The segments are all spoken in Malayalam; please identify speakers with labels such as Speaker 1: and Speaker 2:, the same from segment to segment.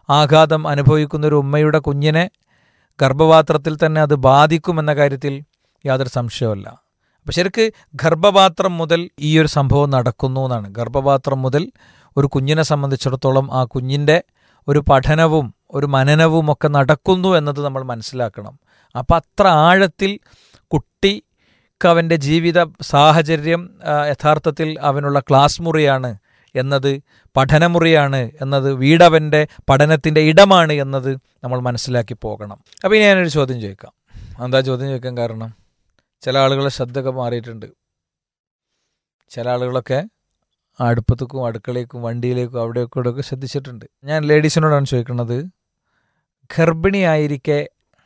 Speaker 1: ആഘാതം അനുഭവിക്കുന്ന ഒരു ഉമ്മയുടെ കുഞ്ഞിനെ ഗർഭപാത്രത്തിൽ തന്നെ അത് ബാധിക്കുമെന്ന കാര്യത്തിൽ യാതൊരു സംശയമല്ല അപ്പം ശരിക്ക് ഗർഭപാത്രം മുതൽ ഈ ഒരു സംഭവം നടക്കുന്നു എന്നാണ് ഗർഭപാത്രം മുതൽ ഒരു കുഞ്ഞിനെ സംബന്ധിച്ചിടത്തോളം ആ കുഞ്ഞിൻ്റെ ഒരു പഠനവും ഒരു മനനവും ഒക്കെ നടക്കുന്നു എന്നത് നമ്മൾ മനസ്സിലാക്കണം അപ്പം അത്ര ആഴത്തിൽ കുട്ടിക്ക് അവൻ്റെ ജീവിത സാഹചര്യം ആ, യഥാർത്ഥത്തിൽ അവനുള്ള ക്ലാസ് മുറിയാണ് എന്നത് പഠനമുറിയാണ് എന്നത് വീടവൻ്റെ പഠനത്തിൻ്റെ ഇടമാണ് എന്നത് നമ്മൾ മനസ്സിലാക്കി പോകണം അപ്പോൾ ഇനി ഞാനൊരു ചോദ്യം ചോദിക്കാം എന്താ ചോദ്യം ചോദിക്കാൻ കാരണം ചില ആളുകളെ ശ്രദ്ധയൊക്കെ മാറിയിട്ടുണ്ട് ചില ആളുകളൊക്കെ ആ അടുപ്പത്തേക്കും അടുക്കളയ്ക്കും വണ്ടിയിലേക്കും അവിടെയൊക്കെ ഇവിടെയൊക്കെ ശ്രദ്ധിച്ചിട്ടുണ്ട് ഞാൻ ലേഡീസിനോടാണ് ചോദിക്കുന്നത് ഗർഭിണിയായിരിക്കെ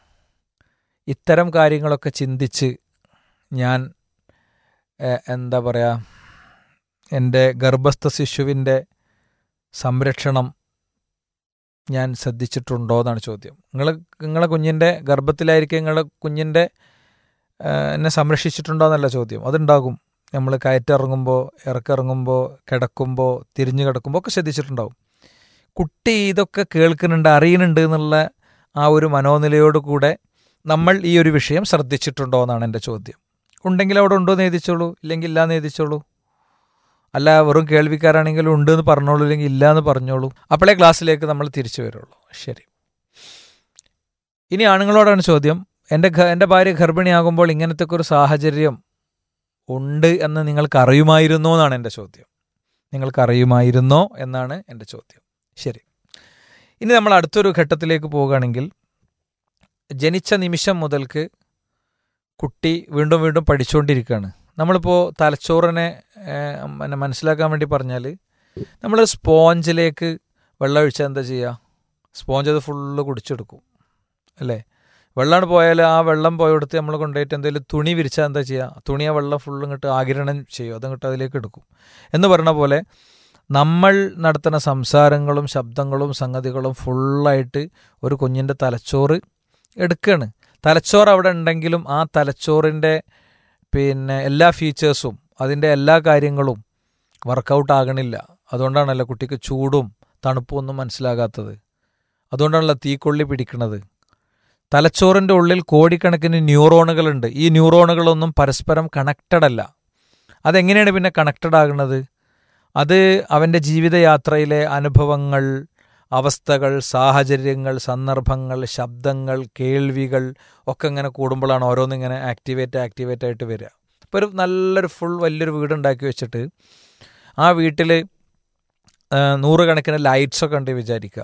Speaker 1: ഇത്തരം കാര്യങ്ങളൊക്കെ ചിന്തിച്ച് ഞാൻ ഏഹ്, എന്താ പറയുക എൻ്റെ ഗർഭസ്ഥ ശിശുവിൻ്റെ സംരക്ഷണം ഞാൻ ശ്രദ്ധിച്ചിട്ടുണ്ടോ എന്നാണ് ചോദ്യം നിങ്ങൾ നിങ്ങളെ കുഞ്ഞിൻ്റെ ഗർഭത്തിലായിരിക്കും നിങ്ങളെ കുഞ്ഞിൻ്റെ ഏഹ്, എന്നെ സംരക്ഷിച്ചിട്ടുണ്ടോ എന്നല്ല ചോദ്യം അതുണ്ടാകും നമ്മൾ കയറ്റിറങ്ങുമ്പോൾ ഇറക്കിറങ്ങുമ്പോൾ കിടക്കുമ്പോൾ തിരിഞ്ഞു കിടക്കുമ്പോൾ ഒക്കെ ശ്രദ്ധിച്ചിട്ടുണ്ടാവും കുട്ടി ഇതൊക്കെ കേൾക്കുന്നുണ്ട് അറിയുന്നുണ്ട് എന്നുള്ള ആ ഒരു മനോനിലയോട് കൂടെ നമ്മൾ ഈ ഒരു വിഷയം ശ്രദ്ധിച്ചിട്ടുണ്ടോ എന്നാണ് എൻ്റെ ചോദ്യം ഉണ്ടെങ്കിൽ അവിടെ ഉണ്ടോ എന്ന് എഴുതിച്ചോളൂ ഇല്ലെങ്കിൽ ഇല്ല എന്ന് എഴുതിച്ചോളൂ അല്ല വെറും കേൾവിക്കാരാണെങ്കിലും ഉണ്ട് എന്ന് പറഞ്ഞോളൂ ഇല്ലെങ്കിൽ ഇല്ല എന്ന് പറഞ്ഞോളൂ അപ്പോഴേ ക്ലാസ്സിലേക്ക് നമ്മൾ തിരിച്ചു വരുള്ളൂ ശരി ഇനി ആണുങ്ങളോടാണ് ചോദ്യം എൻ്റെ ഗ- എൻ്റെ ഭാര്യ ഗർഭിണിയാകുമ്പോൾ ഇങ്ങനത്തെ ഒക്കെ ഒരു സാഹചര്യം ഉണ്ട് എന്ന് നിങ്ങൾക്ക് അറിയുമായിരുന്നോ എന്നാണ് എൻ്റെ ചോദ്യം നിങ്ങൾക്ക് അറിയുമായിരുന്നോ എന്നാണ് എൻ്റെ ചോദ്യം ശരി ഇനി നമ്മൾ അടുത്തൊരു ഘട്ടത്തിലേക്ക് പോവുകയാണെങ്കിൽ ജനിച്ച നിമിഷം മുതൽക്ക് കുട്ടി വീണ്ടും വീണ്ടും പഠിച്ചുകൊണ്ടിരിക്കുകയാണ് നമ്മളിപ്പോൾ തലച്ചോറിനെ ഏഹ്, പിന്നെ മനസ്സിലാക്കാൻ വേണ്ടി പറഞ്ഞാൽ നമ്മൾ സ്പോഞ്ചിലേക്ക് വെള്ളം ഒഴിച്ചാൽ എന്താ ചെയ്യുക സ്പോഞ്ച് അത് ഫുള്ള് കുടിച്ചെടുക്കും അല്ലേ വെള്ളമാണ് പോയാൽ ആ വെള്ളം പോയെടുത്ത് നമ്മൾ കൊണ്ടുപോയിട്ട് എന്തെങ്കിലും തുണി വിരിച്ചാൽ എന്താ ചെയ്യുക തുണി ആ വെള്ളം ഫുള്ള് ഇങ്ങോട്ട് ആകിരണം ചെയ്യും അതങ്ങോട്ട് അതിലേക്ക് എടുക്കും എന്ന് പറഞ്ഞ പോലെ നമ്മൾ നടത്തുന്ന സംസാരങ്ങളും ശബ്ദങ്ങളും സംഗതികളും ഫുള്ളായിട്ട് ഒരു കുഞ്ഞിൻ്റെ തലച്ചോറ് എടുക്കുകയാണ് തലച്ചോറ് അവിടെ ഉണ്ടെങ്കിലും ആ തലച്ചോറിൻ്റെ പിന്നെ എല്ലാ ഫീച്ചേഴ്സും അതിൻ്റെ എല്ലാ കാര്യങ്ങളും വർക്കൗട്ട് ആകണില്ല അതുകൊണ്ടാണല്ലോ കുട്ടിക്ക് ചൂടും തണുപ്പും ഒന്നും മനസ്സിലാകാത്തത് അതുകൊണ്ടാണല്ലോ തീക്കൊള്ളി പിടിക്കുന്നത് തലച്ചോറിൻ്റെ ഉള്ളിൽ കോടിക്കണക്കിന് ന്യൂറോണുകളുണ്ട് ഈ ന്യൂറോണുകളൊന്നും പരസ്പരം കണക്റ്റഡ് അല്ല അതെങ്ങനെയാണ് പിന്നെ കണക്റ്റഡ് ആകുന്നത് അത് അവൻ്റെ ജീവിതയാത്രയിലെ അനുഭവങ്ങൾ അവസ്ഥകൾ സാഹചര്യങ്ങൾ സന്ദർഭങ്ങൾ ശബ്ദങ്ങൾ കേൾവികൾ ഒക്കെ ഇങ്ങനെ കൂടുമ്പോഴാണ് ഓരോന്നിങ്ങനെ ആക്ടിവേറ്റ് ആക്ടിവേറ്റ് ആയിട്ട് വരിക ഇപ്പോൾ ഒരു നല്ലൊരു ഫുൾ വലിയൊരു വീടുണ്ടാക്കി വെച്ചിട്ട് ആ വീട്ടിൽ നൂറുകണക്കിന് ലൈറ്റ്സൊക്കെ ഉണ്ട് വിചാരിക്കുക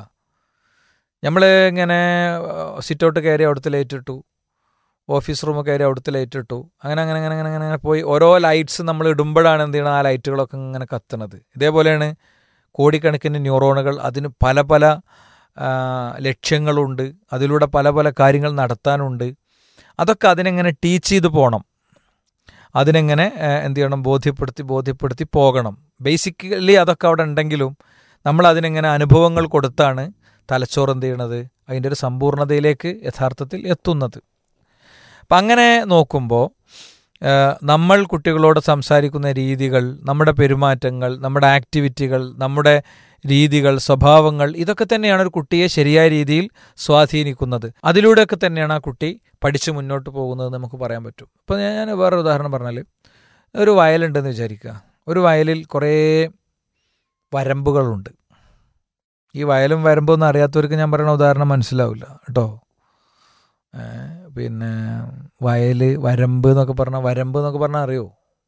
Speaker 1: നമ്മൾ ഇങ്ങനെ സിറ്റ് ഔട്ട് കയറി അവിടുത്തെ ലൈറ്റ് ഇട്ടു ഓഫീസ് റൂം കയറി അവിടുത്തെ ലൈറ്റ് ഇട്ടു അങ്ങനെ അങ്ങനെ അങ്ങനെ അങ്ങനെ അങ്ങനെ പോയി ഓരോ ലൈറ്റ്സ് നമ്മൾ ഇടുമ്പോഴാണ് എന്ത് ചെയ്യണം ആ ലൈറ്റുകളൊക്കെ ഇങ്ങനെ കത്തുന്നത് ഇതേപോലെയാണ് കോടിക്കണക്കിന് ന്യൂറോണുകൾ അതിന് പല പല ആ, ലക്ഷ്യങ്ങളുണ്ട് അതിലൂടെ പല പല കാര്യങ്ങൾ നടത്താനുണ്ട് അതൊക്കെ അതിനെങ്ങനെ ടീച്ച് ചെയ്ത് പോകണം അതിനെങ്ങനെ ആ, എന്ത് ചെയ്യണം ബോധ്യപ്പെടുത്തി ബോധ്യപ്പെടുത്തി പോകണം ബേസിക്കലി അതൊക്കെ അവിടെ ഉണ്ടെങ്കിലും നമ്മൾ അതിനെങ്ങനെ അനുഭവങ്ങൾ കൊടുത്താണ് തലച്ചോറ് എന്ത് ചെയ്യണത് അതിൻ്റെ ഒരു സമ്പൂർണ്ണതയിലേക്ക് യഥാർത്ഥത്തിൽ എത്തുന്നത് അപ്പം അങ്ങനെ നോക്കുമ്പോൾ നമ്മൾ കുട്ടികളോട് സംസാരിക്കുന്ന രീതികൾ നമ്മുടെ പെരുമാറ്റങ്ങൾ നമ്മുടെ ആക്ടിവിറ്റികൾ നമ്മുടെ രീതികൾ സ്വഭാവങ്ങൾ ഇതൊക്കെ തന്നെയാണ് ഒരു കുട്ടിയെ ശരിയായ രീതിയിൽ സ്വാധീനിക്കുന്നത് അതിലൂടെയൊക്കെ തന്നെയാണ് ആ കുട്ടി പഠിച്ച് മുന്നോട്ട് പോകുന്നത് നമുക്ക് പറയാൻ പറ്റും ഇപ്പോൾ ഞാൻ ഞാൻ വേറൊരു ഉദാഹരണം പറഞ്ഞാൽ ഒരു വയലുണ്ടെന്ന് വിചാരിക്കുക ഒരു വയലിൽ കുറേ വരമ്പുകളുണ്ട് ഈ വയലും വരമ്പും ഒന്നും അറിയാത്തവർക്ക് ഞാൻ പറയുന്ന ഉദാഹരണം മനസ്സിലാവില്ല കേട്ടോ ഏ, പിന്നെ വയൽ വരമ്പ് എന്നൊക്കെ പറഞ്ഞാൽ വരമ്പ് എന്നൊക്കെ പറഞ്ഞാൽ അറിയോ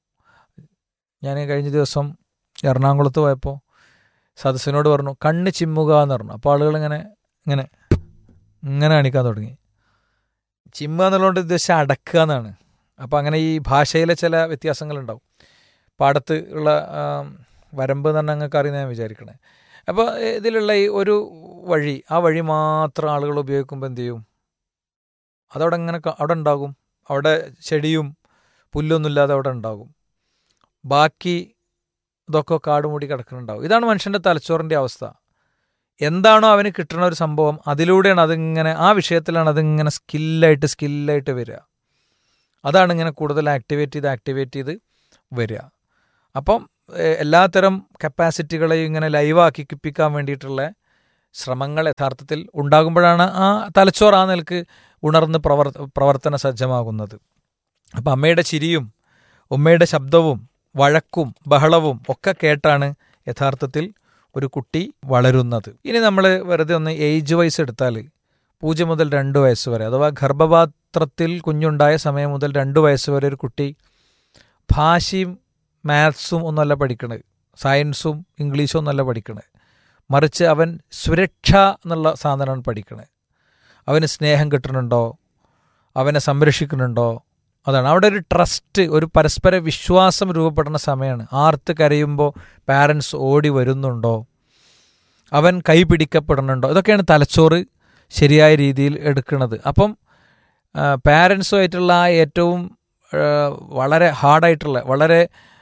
Speaker 1: ഞാൻ കഴിഞ്ഞ ദിവസം എറണാകുളത്ത് പോയപ്പോൾ സദസ്സിനോട് പറഞ്ഞു കണ്ണ് ചിമ്മുക എന്ന് പറഞ്ഞു അപ്പോൾ ആളുകൾ ഇങ്ങനെ ഇങ്ങനെ ഇങ്ങനെ കാണിക്കാൻ തുടങ്ങി ചിമ്മുക എന്നുള്ളതുകൊണ്ട് ഉദ്ദേശിച്ച അടക്കുക എന്നാണ് അപ്പോൾ അങ്ങനെ ഈ ഭാഷയിലെ ചില വ്യത്യാസങ്ങളുണ്ടാവും പാടത്ത് ഉള്ള ആ, വരമ്പ് എന്ന് പറഞ്ഞാൽ നിങ്ങൾക്ക് അറിയുന്ന ഞാൻ വിചാരിക്കണേ അപ്പോൾ ഇതിലുള്ള ഈ ഒരു വഴി ആ വഴി മാത്രം ആളുകൾ ഉപയോഗിക്കുമ്പോൾ എന്ത് ചെയ്യും അതവിടെ ഇങ്ങനെ ക- അവിടെ ഉണ്ടാകും അവിടെ ചെടിയും പുല്ലൊന്നുമില്ലാതെ അവിടെ ഉണ്ടാകും ബാക്കി ഇതൊക്കെ കാട് മൂടി കിടക്കുന്നുണ്ടാവും ഇതാണ് മനുഷ്യൻ്റെ തലച്ചോറിൻ്റെ അവസ്ഥ എന്താണോ അവന് കിട്ടുന്ന ഒരു സംഭവം അതിലൂടെയാണ് അതിങ്ങനെ ആ വിഷയത്തിലാണ് അതിങ്ങനെ സ്കില്ലായിട്ട് സ്കില്ലായിട്ട് വരിക അതാണ് ഇങ്ങനെ കൂടുതൽ ആക്ടിവേറ്റ് ചെയ്ത് ആക്ടിവേറ്റ് ചെയ്ത് വരിക അപ്പം ഏഹ്, എല്ലാത്തരം കപ്പാസിറ്റികളെയും ഇങ്ങനെ ലൈവാക്കി കിപ്പിക്കാൻ വേണ്ടിയിട്ടുള്ള ശ്രമങ്ങൾ യഥാർത്ഥത്തിൽ ഉണ്ടാകുമ്പോഴാണ് ആ തലച്ചോറ് ആ നിലക്ക് ഉണർന്ന് പ്രവർ പ്രവർത്തന സജ്ജമാകുന്നത് അപ്പം അമ്മയുടെ ചിരിയും ഉമ്മയുടെ ശബ്ദവും വഴക്കും ബഹളവും ഒക്കെ കേട്ടാണ് യഥാർത്ഥത്തിൽ ഒരു കുട്ടി വളരുന്നത് ഇനി നമ്മൾ വെറുതെ ഒന്ന് ഏജ് വൈസ് എടുത്താൽ പൂജ്യം മുതൽ രണ്ട് വയസ്സ് വരെ അഥവാ ഗർഭപാത്രത്തിൽ കുഞ്ഞുണ്ടായ സമയം മുതൽ രണ്ട് വയസ്സ് വരെ ഒരു കുട്ടി ഭാഷയും മാത്സും ഒന്നല്ല പഠിക്കണത് സയൻസും ഇംഗ്ലീഷും ഒന്നല്ല പഠിക്കണത് മറിച്ച് അവൻ സുരക്ഷ എന്നുള്ള സാധനമാണ് പഠിക്കണത് അവന് സ്നേഹം കിട്ടുന്നുണ്ടോ അവനെ സംരക്ഷിക്കുന്നുണ്ടോ അതാണ് അവിടെ ഒരു ട്രസ്റ്റ് ഒരു പരസ്പര വിശ്വാസം രൂപപ്പെടുന്ന സമയമാണ് ആർത്ത് കരയുമ്പോൾ പാരൻസ് ഓടി വരുന്നുണ്ടോ അവൻ കൈ പിടിക്കപ്പെടുന്നുണ്ടോ ഇതൊക്കെയാണ് തലച്ചോറ് ശരിയായ രീതിയിൽ എടുക്കുന്നത് അപ്പം പാരൻസുമായിട്ടുള്ള ആ ഏറ്റവും വളരെ ഹാർഡായിട്ടുള്ള വളരെ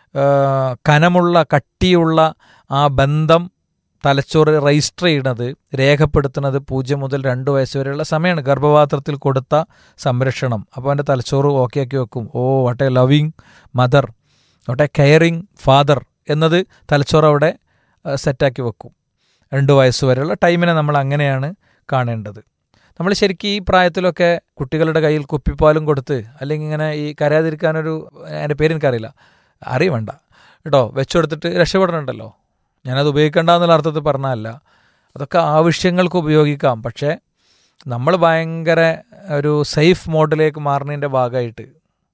Speaker 1: കനമുള്ള കട്ടിയുള്ള ആ ബന്ധം തലച്ചോറ് രജിസ്റ്റർ ചെയ്യുന്നത് രേഖപ്പെടുത്തുന്നത് പൂജ്യം മുതൽ രണ്ട് വയസ്സ് വരെയുള്ള സമയമാണ് ഗർഭപാത്രത്തിൽ കൊടുത്ത സംരക്ഷണം അപ്പോൾ അവൻ്റെ തലച്ചോറ് ഓക്കെ ആക്കി വെക്കും oh what a loving mother what a caring father എന്നത് തലച്ചോറ് അവിടെ സെറ്റാക്കി വെക്കും രണ്ട് വയസ്സ് വരെയുള്ള ടൈമിനെ നമ്മൾ അങ്ങനെയാണ് കാണേണ്ടത് നമ്മൾ ശരിക്കും ഈ പ്രായത്തിലൊക്കെ കുട്ടികളുടെ കയ്യിൽ കുപ്പിപ്പാലും കൊടുത്ത് അല്ലെങ്കിൽ ഇങ്ങനെ ഈ കരയാതിരിക്കാനൊരു എൻ്റെ പേര് എനിക്കറിയില്ല അറിയണ്ട കേട്ടോ വെച്ചുകൊടുത്തിട്ട് രക്ഷപ്പെടണുണ്ടല്ലോ ഞാനത് ഉപയോഗിക്കേണ്ട എന്നുള്ള അർത്ഥത്തിൽ പറഞ്ഞതല്ല അതൊക്കെ ആവശ്യങ്ങൾക്ക് ഉപയോഗിക്കാം പക്ഷേ നമ്മൾ ഭയങ്കര ഒരു സേഫ് മോഡിലേക്ക് മാറുന്നതിൻ്റെ ഭാഗമായിട്ട്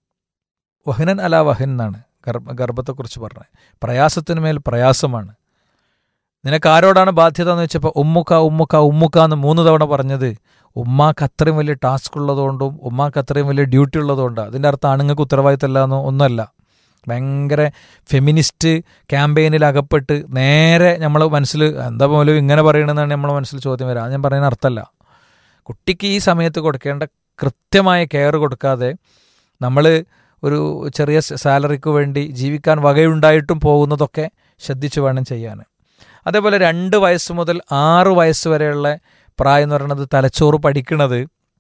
Speaker 1: വഹനൻ അല വഹൻ എന്നാണ് ഗർഭ ഗർഭത്തെക്കുറിച്ച് പറഞ്ഞത് പ്രയാസത്തിന് മേൽ പ്രയാസമാണ് നിനക്ക് ആരോടാണ് ബാധ്യത എന്ന് വെച്ചപ്പോൾ ഉമ്മുക്ക ഉമ്മുക്ക ഉമ്മുക്ക എന്ന് മൂന്ന് തവണ പറഞ്ഞത് ഉമ്മാക്ക് അത്രയും വലിയ ടാസ്ക് ഉള്ളതുകൊണ്ടും ഉമ്മാക്ക് അത്രയും വലിയ ഡ്യൂട്ടി ഉള്ളതുകൊണ്ടാണ് അതിൻ്റെ അർത്ഥം ആണുങ്ങൾക്ക് ഉത്തരവാദിത്തമല്ല എന്നോ ഒന്നുമല്ല ഭയങ്കര ഫെമിനിസ്റ്റ് ക്യാമ്പയിനിൽ അകപ്പെട്ട് നേരെ നമ്മൾ മനസ്സിൽ എന്താ പോലും ഇങ്ങനെ പറയണമെന്നാണ് നമ്മളെ മനസ്സിൽ ചോദ്യം വരിക അത് ഞാൻ പറയുന്ന അർത്ഥമല്ല കുട്ടിക്ക് ഈ സമയത്ത് കൊടുക്കേണ്ട കൃത്യമായ കെയർ കൊടുക്കാതെ നമ്മൾ ഒരു ചെറിയ സാലറിക്ക് വേണ്ടി ജീവിക്കാൻ വകയുണ്ടായിട്ടും പോകുന്നതൊക്കെ ശ്രദ്ധിച്ചു വേണം ചെയ്യാൻ അതേപോലെ രണ്ട് വയസ്സ് മുതൽ ആറ് വയസ്സ് വരെയുള്ള പ്രായം എന്ന് പറയുന്നത് തലച്ചോറ് പഠിക്കുന്നത്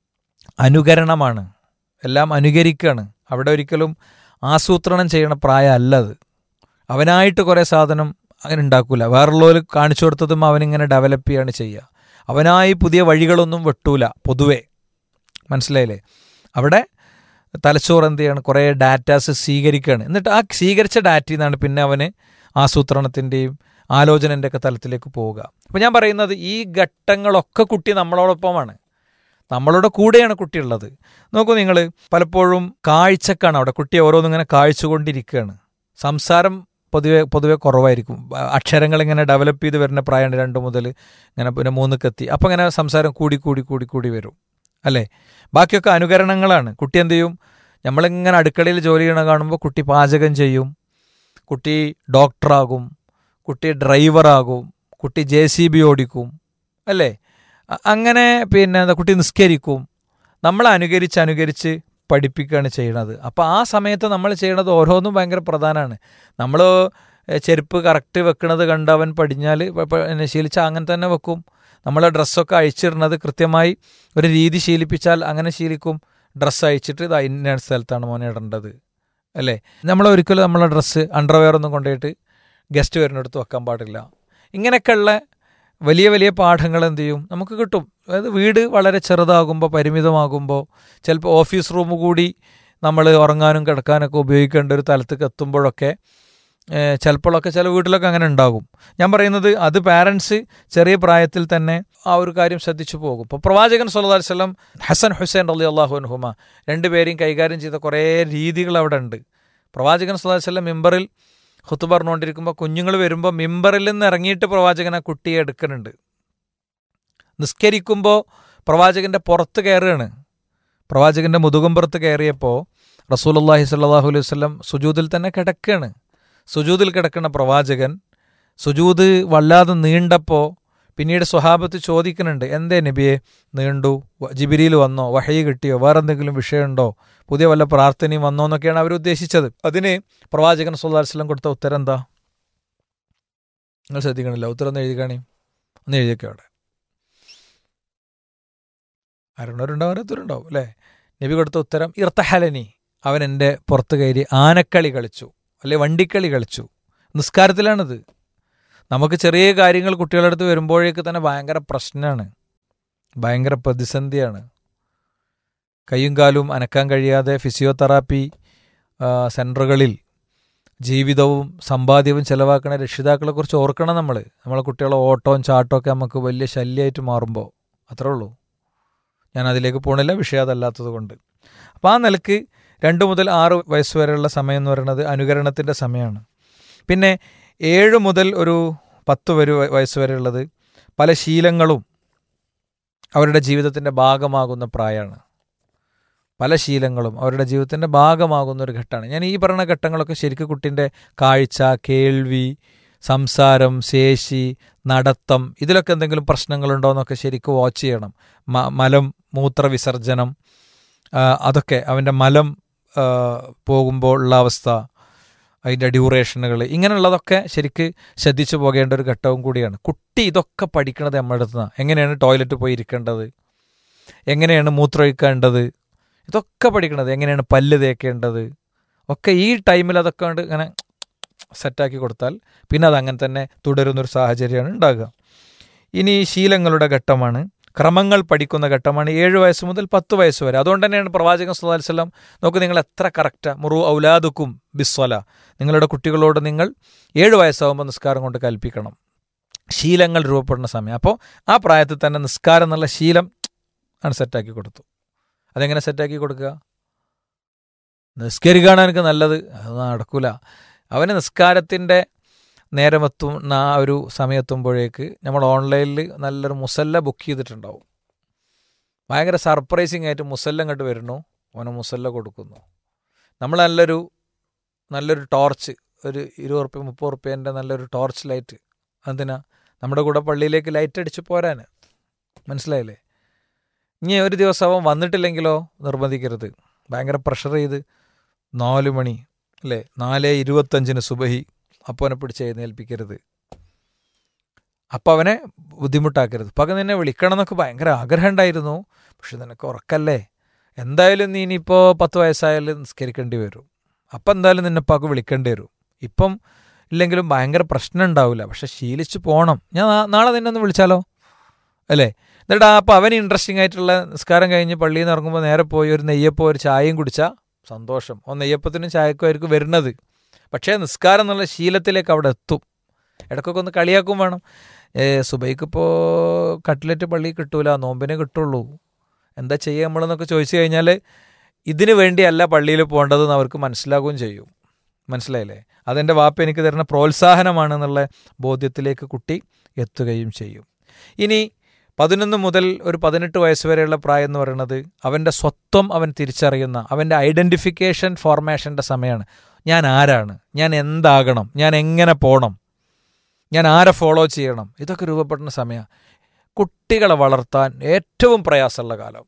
Speaker 1: അനുകരണമാണ് എല്ലാം അനുകരിക്കുകയാണ് അവിടെ ഒരിക്കലും ആസൂത്രണം ചെയ്യണ പ്രായമല്ല അത് അവനായിട്ട് കുറേ സാധനം അങ്ങനെ ഉണ്ടാക്കൂല വേറുള്ളവർ കാണിച്ചു കൊടുത്തതും അവനിങ്ങനെ ഡെവലപ്പ് ചെയ്യാണ് ചെയ്യുക അവനായി പുതിയ വഴികളൊന്നും വെട്ടൂല പൊതുവേ മനസ്സിലായില്ലേ അവിടെ തലച്ചോറ് എന്ത് ചെയ്യാണ് കുറേ ഡാറ്റാസ് സ്വീകരിക്കുകയാണ് എന്നിട്ട് ആ സ്വീകരിച്ച ഡാറ്റയിൽ നിന്നാണ് പിന്നെ അവന് ആസൂത്രണത്തിൻ്റെയും ആലോചനൻ്റെ ഒക്കെ തലത്തിലേക്ക് പോവുക അപ്പോൾ ഞാൻ പറയുന്നത് ഈ ഘട്ടങ്ങളൊക്കെ കുട്ടി നമ്മളോടൊപ്പമാണ് നമ്മളുടെ കൂടെയാണ് കുട്ടിയുള്ളത് നോക്കൂ നിങ്ങൾ പലപ്പോഴും കാഴ്ചക്കാണ് അവിടെ കുട്ടി ഓരോന്നിങ്ങനെ കാഴ്ചകൊണ്ടിരിക്കുകയാണ് സംസാരം പൊതുവെ പൊതുവെ കുറവായിരിക്കും അക്ഷരങ്ങൾ ഇങ്ങനെ ഡെവലപ്പ് ചെയ്ത് വരുന്ന പ്രായമാണ് രണ്ട് മുതൽ ഇങ്ങനെ പിന്നെ മൂന്നക്കെത്തി അപ്പം ഇങ്ങനെ സംസാരം കൂടി കൂടി കൂടി കൂടി വരും അല്ലേ ബാക്കിയൊക്കെ അനുകരണങ്ങളാണ് കുട്ടി എന്ത് ചെയ്യും നമ്മളിങ്ങനെ അടുക്കളയിൽ ജോലി ചെയ്യണ കാണുമ്പോൾ കുട്ടി പാചകം ചെയ്യും കുട്ടി ഡോക്ടറാകും കുട്ടി ഡ്രൈവറാകും കുട്ടി ജെ സി ബി ഓടിക്കും അല്ലേ അങ്ങനെ പിന്നെ എന്താ കുട്ടി നിസ്കരിക്കും നമ്മൾ അനുകരിച്ച് അനുകരിച്ച് പഠിപ്പിക്കുകയാണ് ചെയ്യണത് അപ്പോൾ ആ സമയത്ത് നമ്മൾ ചെയ്യണത് ഓരോന്നും ഭയങ്കര പ്രധാനമാണ് നമ്മൾ ചെരുപ്പ് കറക്റ്റ് വെക്കണത് കണ്ട് അവൻ പടിഞ്ഞാൽ ശീലിച്ചാൽ അങ്ങനെ തന്നെ വെക്കും നമ്മൾ ഡ്രസ്സൊക്കെ അഴിച്ചിടുന്നത് കൃത്യമായി ഒരു രീതി ശീലിപ്പിച്ചാൽ അങ്ങനെ ശീലിക്കും ഡ്രസ്സ് അഴിച്ചിട്ട് ഇത് ഇന്ന സ്ഥലത്താണ് മോനെ ഇടേണ്ടത് അല്ലേ നമ്മൾ ഒരിക്കലും നമ്മളെ ഡ്രസ്സ് അണ്ടർവെയർ ഒന്നും കൊണ്ടുപോയിട്ട് ഗസ്റ്റ് വരുന്നിടത്ത് വെക്കാൻ പാടില്ല ഇങ്ങനെയൊക്കെയുള്ള വലിയ വലിയ പാഠങ്ങൾ എന്ത് ചെയ്യും നമുക്ക് കിട്ടും അതായത് വീട് വളരെ ചെറുതാകുമ്പോൾ പരിമിതമാകുമ്പോൾ ചിലപ്പോൾ ഓഫീസ് റൂം കൂടി നമ്മൾ ഉറങ്ങാനും കിടക്കാനൊക്കെ ഉപയോഗിക്കേണ്ട ഒരു തലത്തേക്ക് എത്തുമ്പോഴൊക്കെ ചിലപ്പോഴൊക്കെ ചില വീട്ടിലൊക്കെ അങ്ങനെ ഉണ്ടാകും ഞാൻ പറയുന്നത് അത് പാരൻസ് ചെറിയ പ്രായത്തിൽ തന്നെ ആ ഒരു കാര്യം ശ്രദ്ധിച്ചു പോകും ഇപ്പോൾ പ്രവാചകൻ സല്ലാ വല്ലം ഹസൻ ഹുസൈൻ അലി അള്ളാഹു അൻഹുമ രണ്ടുപേരെയും കൈകാര്യം ചെയ്ത കുറേ രീതികൾ അവിടെ ഉണ്ട് പ്രവാചകൻ സല്ലാ വല്ലം മിമ്പറിൽ ഹുത്ത് പറഞ്ഞുകൊണ്ടിരിക്കുമ്പോൾ കുഞ്ഞുങ്ങൾ വരുമ്പോൾ മിമ്പറിൽ നിന്ന് ഇറങ്ങിയിട്ട് പ്രവാചകൻ ആ കുട്ടിയെ എടുക്കുന്നുണ്ട് നിസ്കരിക്കുമ്പോൾ പ്രവാചകൻ്റെ പുറത്ത് കയറുകയാണ് പ്രവാചകൻ്റെ മുതുകുമ്പുറത്ത് കയറിയപ്പോൾ റസൂലുല്ലാഹി സല്ലാഹു അലൈഹി വല്ലം സുജൂദിൽ തന്നെ കിടക്കുകയാണ് സുജൂദിൽ കിടക്കുന്ന പ്രവാചകൻ സുജൂദ് വല്ലാതെ നീണ്ടപ്പോൾ പിന്നീട് സ്വഹാബത്ത് ചോദിക്കുന്നുണ്ട് എന്തേ നബിയെ നീണ്ടു ജിബിരിയിൽ വന്നോ വഹയി കിട്ടിയോ വേറെ എന്തെങ്കിലും വിഷയമുണ്ടോ പുതിയ വല്ല പ്രാർത്ഥനയും വന്നോ എന്നൊക്കെയാണ് അവർ ഉദ്ദേശിച്ചത് അതിന് പ്രവാചകൻ സുല്ലാ വസ്ലം കൊടുത്ത ഉത്തരം എന്താ നിങ്ങൾ ശ്രദ്ധിക്കണില്ല ഉത്തരം ഒന്ന് എഴുതിക്കാണി ഒന്ന് എഴുതിയൊക്കെ അവിടെ ആരുണ്ടവരുണ്ടാവും അറിയത്തവരുണ്ടാവും അല്ലേ നബി കൊടുത്ത ഉത്തരം ഇർത്തഹലനി അവൻ എൻ്റെ പുറത്ത് കയറി ആനക്കളി കളിച്ചു അല്ലെ വണ്ടിക്കളി കളിച്ചു നിസ്കാരത്തിലാണിത് നമുക്ക് ചെറിയ കാര്യങ്ങൾ കുട്ടികളുടെ അടുത്ത് വരുമ്പോഴേക്ക് തന്നെ ഭയങ്കര പ്രശ്നമാണ് ഭയങ്കര പ്രതിസന്ധിയാണ് കൈയും കാലും അനക്കാൻ കഴിയാതെ ഫിസിയോതെറാപ്പി ആ, സെൻറ്ററുകളിൽ ജീവിതവും സമ്പാദ്യവും ചെലവാക്കണ രക്ഷിതാക്കളെ കുറിച്ച് ഓർക്കണം നമ്മൾ നമ്മളെ കുട്ടികളെ ഓട്ടവും ചാട്ടവും ഒക്കെ നമുക്ക് വലിയ ശല്യമായിട്ട് മാറുമ്പോൾ അത്രേ ഉള്ളൂ ഞാൻ അതിലേക്ക് പോണില്ല വിഷയം അതല്ലാത്തത് കൊണ്ട് അപ്പോൾ ആ നിലക്ക് രണ്ട് മുതൽ ആറ് വയസ്സ് വരെയുള്ള സമയം എന്ന് പറയുന്നത് അനുകരണത്തിൻ്റെ സമയമാണ് പിന്നെ ഏഴ് മുതൽ ഒരു പത്ത് വരെ വയസ്സ് വരെയുള്ളത് പല ശീലങ്ങളും അവരുടെ ജീവിതത്തിൻ്റെ ഭാഗമാകുന്ന പ്രായമാണ് പല ശീലങ്ങളും അവരുടെ ജീവിതത്തിൻ്റെ ഭാഗമാകുന്ന ഒരു ഘട്ടമാണ് ഞാൻ ഈ പറയുന്ന ഘട്ടങ്ങളൊക്കെ ശരിക്കും കുട്ടിൻ്റെ കാഴ്ച കേൾവി സംസാരം ശേഷി നടത്തം ഇതിലൊക്കെ എന്തെങ്കിലും പ്രശ്നങ്ങളുണ്ടോ എന്നൊക്കെ ശരിക്കും വാച്ച് ചെയ്യണം മ- മലം മൂത്ര വിസർജനം ആ, അതൊക്കെ അവൻ്റെ മലം ആ, പോകുമ്പോൾ ഉള്ള അവസ്ഥ അതിൻ്റെ ഡ്യൂറേഷനുകൾ ഇങ്ങനെയുള്ളതൊക്കെ ശരിക്ക് ശ്രദ്ധിച്ചു പോകേണ്ട ഒരു ഘട്ടവും കൂടിയാണ് കുട്ടി ഇതൊക്കെ പഠിക്കണത് നമ്മുടെ അടുത്ത് നിന്നാണ് എങ്ങനെയാണ് ടോയ്ലറ്റ് പോയി ഇരിക്കേണ്ടത് എങ്ങനെയാണ് മൂത്രമൊഴിക്കേണ്ടത് ഇതൊക്കെ പഠിക്കണത് എങ്ങനെയാണ് പല്ല് തേക്കേണ്ടത് ഒക്കെ ഈ ടൈമിൽ അതൊക്കെ കൊണ്ട് ഇങ്ങനെ സെറ്റാക്കി കൊടുത്താൽ പിന്നെ അത് അങ്ങനെ തന്നെ തുടരുന്നൊരു സാഹചര്യമാണ് ഉണ്ടാകുക ഇനി ശീലങ്ങളുടെ ഘട്ടമാണ് ക്രമങ്ങൾ പഠിക്കുന്ന ഘട്ടമാണ് ഏഴ് വയസ്സ് മുതൽ പത്ത് വയസ്സ് വരെ അതുകൊണ്ട് തന്നെയാണ് പ്രവാചകൻ സുല്ലാ വല്ലം നോക്ക് നിങ്ങൾ എത്ര കറക്റ്റാ മുറു ഔലാദുക്കും ബിസ്വല നിങ്ങളുടെ കുട്ടികളോട് നിങ്ങൾ ഏഴ് വയസ്സാകുമ്പോൾ നിസ്കാരം കൊണ്ട് കൽപ്പിക്കണം ശീലങ്ങൾ രൂപപ്പെടുന്ന സമയം അപ്പോൾ ആ പ്രായത്തിൽ തന്നെ നിസ്കാരം എന്നുള്ള ശീലം ആണ് സെറ്റാക്കി കൊടുത്തു അതെങ്ങനെ സെറ്റാക്കി കൊടുക്കുക നിസ്കരിക്കുകയാണ് എനിക്ക് നല്ലത് അത് നടക്കൂല അവന് നിസ്കാരത്തിൻ്റെ നേരമെത്തുന്ന ആ ഒരു സമയത്തുമ്പോഴേക്ക് നമ്മൾ ഓൺലൈനിൽ നല്ലൊരു മുസല്ല ബുക്ക് ചെയ്തിട്ടുണ്ടാവും ഭയങ്കര സർപ്രൈസിങ് ആയിട്ട് മുസല്ല ഇങ്ങോട്ട് വരുന്നു അവന് മുസല്ല കൊടുക്കുന്നു നമ്മൾ നല്ലൊരു നല്ലൊരു ടോർച്ച് ഒരു ഇരുപത് റുപ്യ മുപ്പത് റുപ്യേൻ്റെ നല്ലൊരു ടോർച്ച് ലൈറ്റ് എന്തിനാ നമ്മുടെ കൂടെ പള്ളിയിലേക്ക് ലൈറ്റ് അടിച്ച് പോരാൻ മനസ്സിലായില്ലേ ഇനി ഒരു ദിവസം അവൻ വന്നിട്ടില്ലെങ്കിലോ നിർബന്ധിക്കരുത് ഭയങ്കര പ്രഷർ ചെയ്ത് നാല് മണി അല്ലേ നാല് ഇരുപത്തഞ്ചിന് സുബഹി അപ്പോൾ അവനെ പിടിച്ച് എഴുന്നേൽപ്പിക്കരുത് അപ്പോൾ അവനെ ബുദ്ധിമുട്ടാക്കരുത് പക നിന്നെ വിളിക്കണം എന്നൊക്കെ ഭയങ്കര ആഗ്രഹം ഉണ്ടായിരുന്നു പക്ഷെ നിനക്ക് ഉറക്കല്ലേ എന്തായാലും നീ ഇനിയിപ്പോൾ പത്ത് വയസ്സായാലും നിസ്കരിക്കേണ്ടി വരും അപ്പം എന്തായാലും നിന്നെ പാക്ക് വിളിക്കേണ്ടി വരും ഇപ്പം ഇല്ലെങ്കിലും ഭയങ്കര പ്രശ്നം ഉണ്ടാവില്ല പക്ഷെ ശീലിച്ച് പോകണം ഞാൻ നാ- നാളെ നിന്നെ ഒന്ന് വിളിച്ചാലോ അല്ലേ എന്നിട്ട് ആ അപ്പം അവന് ഇൻട്രസ്റ്റിംഗ് ആയിട്ടുള്ള നിസ്കാരം കഴിഞ്ഞ് പള്ളിയിൽ നിന്ന് ഇറങ്ങുമ്പോൾ നേരെ പോയി ഒരു നെയ്യപ്പം ഒരു ചായയും കുടിച്ചാൽ സന്തോഷം ഓ നെയ്യപ്പത്തിനും ചായക്കും ആയിരിക്കും വരുന്നത് പക്ഷേ നിസ്കാരം എന്നുള്ള ശീലത്തിലേക്ക് അവിടെ എത്തും ഇടയ്ക്കൊക്കെ ഒന്ന് കളിയാക്കും വേണം ഏ സുബൈക്ക് ഇപ്പോൾ കട്ട്ലറ്റ് പള്ളി കിട്ടൂല നോമ്പിനെ കിട്ടുള്ളൂ എന്താ ചെയ്യുക നമ്മളെന്നൊക്കെ ചോദിച്ചു കഴിഞ്ഞാൽ ഇതിനു വേണ്ടിയല്ല പള്ളിയിൽ പോകേണ്ടതെന്ന് അവർക്ക് മനസ്സിലാകുകയും ചെയ്യും മനസ്സിലായില്ലേ അതെൻ്റെ വാപ്പ എനിക്ക് തരുന്ന പ്രോത്സാഹനമാണെന്നുള്ള ബോധ്യത്തിലേക്ക് കുട്ടി എത്തുകയും ചെയ്യും ഇനി പതിനൊന്ന് മുതൽ ഒരു പതിനെട്ട് വയസ്സ് വരെയുള്ള പ്രായം എന്ന് പറയുന്നത് അവൻ്റെ സ്വത്വം അവൻ തിരിച്ചറിയുന്ന അവൻ്റെ ഐഡൻറ്റിഫിക്കേഷൻ ഫോർമേഷൻ്റെ സമയമാണ് ഞാൻ ആരാണ് ഞാൻ എന്താകണം ഞാൻ എങ്ങനെ പോകണം ഞാൻ ആരെ ഫോളോ ചെയ്യണം ഇതൊക്കെ രൂപപ്പെടുന്ന സമയമാണ് കുട്ടികളെ വളർത്താൻ ഏറ്റവും പ്രയാസമുള്ള കാലം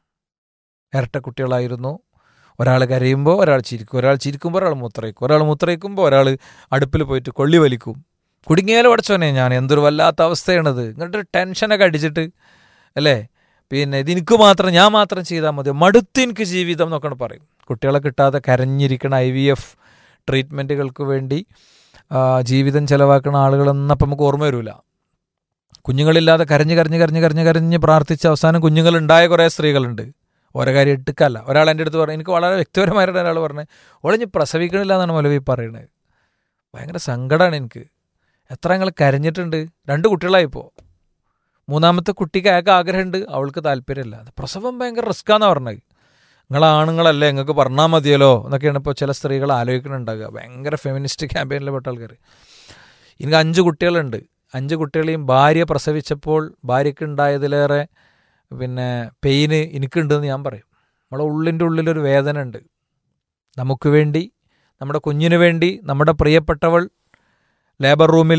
Speaker 1: ഇരട്ട കുട്ടികളായിരുന്നു ഒരാൾ കരയുമ്പോൾ ഒരാൾ ചിരിക്കും ഒരാൾ ചിരിക്കുമ്പോൾ ഒരാൾ മൂത്രയിക്കും ഒരാൾ മൂത്രയിക്കുമ്പോൾ ഒരാൾ അടുപ്പിൽ പോയിട്ട് കൊള്ളി വലിക്കും കുടുങ്ങിയാലും പഠിച്ചോനെ ഞാൻ എന്തൊരു വല്ലാത്ത അവസ്ഥയാണിത് ഇങ്ങോട്ട് ടെൻഷനൊക്കെ അടിച്ചിട്ട് അല്ലേ പിന്നെ ഇത് എനിക്ക് മാത്രം ഞാൻ മാത്രം ചെയ്താൽ മതി മടുത്ത് എനിക്ക് ജീവിതം എന്നൊക്കെ പറയും കുട്ടികളെ കിട്ടാതെ കരഞ്ഞിരിക്കണ ഐ വി എഫ് ട്രീറ്റ്മെൻറ്റുകൾക്ക് വേണ്ടി ആ, ജീവിതം ചെലവാക്കുന്ന ആളുകളൊന്നും അപ്പം നമുക്ക് ഓർമ്മ വരില്ല കുഞ്ഞുങ്ങളില്ലാതെ കരഞ്ഞ് കരഞ്ഞ് കരഞ്ഞ് കരഞ്ഞ് കരഞ്ഞ് പ്രാർത്ഥിച്ച് അവസാനം കുഞ്ഞുങ്ങളുണ്ടായ കുറേ സ്ത്രീകളുണ്ട് ഓരോ കാര്യം എടുക്കല്ല ഒരാൾ എൻ്റെ അടുത്ത് പറഞ്ഞു എനിക്ക് വളരെ വ്യക്തിപരമായിട്ട് ഒരാൾ പറഞ്ഞു ഒളിഞ്ഞ് പ്രസവിക്കണില്ല എന്നാണ് മൗലവി പറയുന്നത് ഭയങ്കര സങ്കടമാണ് എനിക്ക് എത്ര ഞങ്ങൾ കരഞ്ഞിട്ടുണ്ട് രണ്ട് കുട്ടികളായിപ്പോൾ മൂന്നാമത്തെ കുട്ടിക്ക് അയാൾക്ക് ആഗ്രഹമുണ്ട് അവൾക്ക് താല്പര്യമില്ല അത് പ്രസവം ഭയങ്കര റിസ്ക്കാന്നാണ് പറഞ്ഞത് നിങ്ങൾ ആണുങ്ങളല്ലേ നിങ്ങൾക്ക് പറഞ്ഞാൽ മതിയല്ലോ എന്നൊക്കെയാണ് ഇപ്പോൾ ചില സ്ത്രീകൾ ആലോചിക്കുന്നുണ്ടാകുക ഭയങ്കര ഫെമിനിസ്റ്റ് ക്യാമ്പയിനിൽ പെട്ട ആൾക്കാർ എനിക്ക് അഞ്ച് കുട്ടികളുണ്ട് അഞ്ച് കുട്ടികളെയും ഭാര്യ പ്രസവിച്ചപ്പോൾ ഭാര്യയ്ക്ക് ഉണ്ടായതിലേറെ പിന്നെ പെയിന് എനിക്കുണ്ടെന്ന് ഞാൻ പറയും നമ്മളെ ഉള്ളിൻ്റെ ഉള്ളിലൊരു വേദന ഉണ്ട് നമുക്ക് വേണ്ടി നമ്മുടെ കുഞ്ഞിന് വേണ്ടി നമ്മുടെ പ്രിയപ്പെട്ടവൾ ലേബർ റൂമിൽ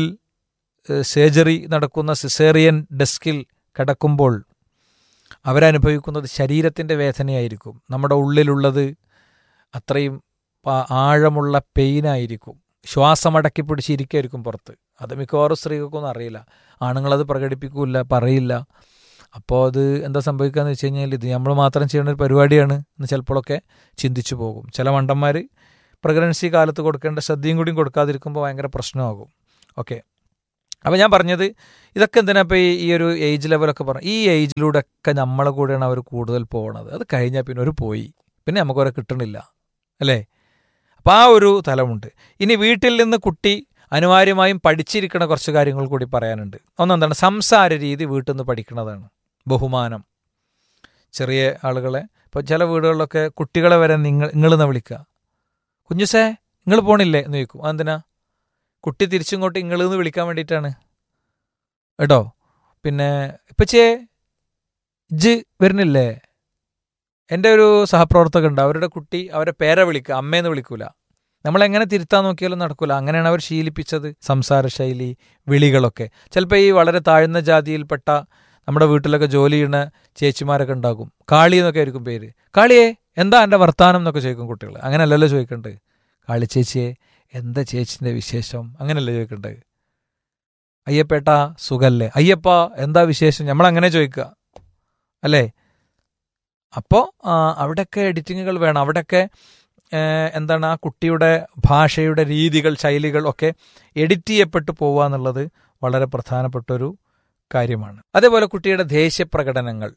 Speaker 1: സർജറി നടക്കുന്ന സിസേറിയൻ ഡെസ്കിൽ കിടക്കുമ്പോൾ അവരനുഭവിക്കുന്നത് ശരീരത്തിൻ്റെ വേദനയായിരിക്കും നമ്മുടെ ഉള്ളിലുള്ളത് അത്രയും പ- ആഴമുള്ള പെയിനായിരിക്കും ശ്വാസമടക്കി പിടിച്ചിരിക്കായിരിക്കും പുറത്ത് അത് മിക്കവാറും സ്ത്രീകൾക്കൊന്നും അറിയില്ല ആണുങ്ങളത് പ്രകടിപ്പിക്കില്ല പറയില്ല അപ്പോൾ അത് എന്താ സംഭവിക്കുകയെന്ന് വെച്ച് കഴിഞ്ഞാൽ ഇത് നമ്മൾ മാത്രം ചെയ്യുന്ന ഒരു പരിപാടിയാണ് എന്ന് ചിലപ്പോഴൊക്കെ ചിന്തിച്ചു പോകും ചില മണ്ടന്മാർ പ്രഗ്നൻസി കാലത്ത് കൊടുക്കേണ്ട ശ്രദ്ധയും കൂടിയും കൊടുക്കാതിരിക്കുമ്പോൾ ഭയങ്കര പ്രശ്നമാകും ഓക്കെ അപ്പോൾ ഞാൻ പറഞ്ഞത് ഇതൊക്കെ എന്തിനാ ഇപ്പോൾ ഈ ഈ ഒരു ഏജ് ലെവലൊക്കെ പറഞ്ഞു ഈ ഏജിലൂടെ ഒക്കെ നമ്മളെ കൂടെയാണ് അവർ കൂടുതൽ പോകണത് അത് കഴിഞ്ഞാൽ പിന്നെ ഒരു പോയി പിന്നെ നമുക്കൊരെ കിട്ടണില്ല അല്ലേ അപ്പോൾ ആ ഒരു തലമുണ്ട് ഇനി വീട്ടിൽ നിന്ന് കുട്ടി അനിവാര്യമായും പഠിച്ചിരിക്കുന്ന കുറച്ച് കാര്യങ്ങൾ കൂടി പറയാനുണ്ട് ഒന്നെന്താണ് സംസാര രീതി വീട്ടിൽ നിന്ന് പഠിക്കുന്നതാണ് ബഹുമാനം ചെറിയ ആളുകളെ ഇപ്പോൾ ചില വീടുകളിലൊക്കെ കുട്ടികളെ വരെ നിങ്ങൾ നിങ്ങളെന്ന് വിളിക്കുക കുഞ്ഞുസേ നിങ്ങൾ പോണില്ലേ എന്ന് ചോദിക്കും അതെന്തിനാ കുട്ടി തിരിച്ചിങ്ങോട്ട് ഇങ്ങളെന്ന് വിളിക്കാൻ വേണ്ടിയിട്ടാണ് കേട്ടോ പിന്നെ ഇപ്പച്ചേ ഇജ് വരുന്നില്ലേ എൻ്റെ ഒരു സഹപ്രവർത്തക ഉണ്ട് അവരുടെ കുട്ടി അവരെ പേരെ വിളിക്കുക അമ്മയെന്ന് വിളിക്കൂല നമ്മളെങ്ങനെ തിരുത്താൻ നോക്കിയാലും നടക്കൂല അങ്ങനെയാണ് അവർ ശീലിപ്പിച്ചത് സംസാര ശൈലി വിളികളൊക്കെ ചിലപ്പോൾ ഈ വളരെ താഴ്ന്ന ജാതിയിൽപ്പെട്ട നമ്മുടെ വീട്ടിലൊക്കെ ജോലി ചെയ്യുന്ന ചേച്ചിമാരൊക്കെ ഉണ്ടാകും കാളി എന്നൊക്കെ ആയിരിക്കും പേര് കാളിയെ എന്താ എൻ്റെ വർത്താനം എന്നൊക്കെ ചോദിക്കും കുട്ടികൾ അങ്ങനെയല്ലല്ലോ ചോദിക്കണ്ടേ കാളി ചേച്ചിയെ എന്താ ചേച്ചിൻ്റെ വിശേഷം അങ്ങനെയല്ലേ ചോദിക്കണ്ടേ അയ്യപ്പേട്ട സുഖല്ലേ അയ്യപ്പ എന്താ വിശേഷം നമ്മളങ്ങനെ ചോദിക്കുക അല്ലേ അപ്പോൾ അവിടെയൊക്കെ എഡിറ്റിങ്ങുകൾ വേണം അവിടെയൊക്കെ ഏഹ്, എന്താണ് ആ കുട്ടിയുടെ ഭാഷയുടെ രീതികൾ ശൈലികൾ ഒക്കെ എഡിറ്റ് ചെയ്യപ്പെട്ടു പോവുക എന്നുള്ളത് വളരെ പ്രധാനപ്പെട്ടൊരു കാര്യമാണ് അതേപോലെ കുട്ടിയുടെ ദേഷ്യ പ്രകടനങ്ങൾ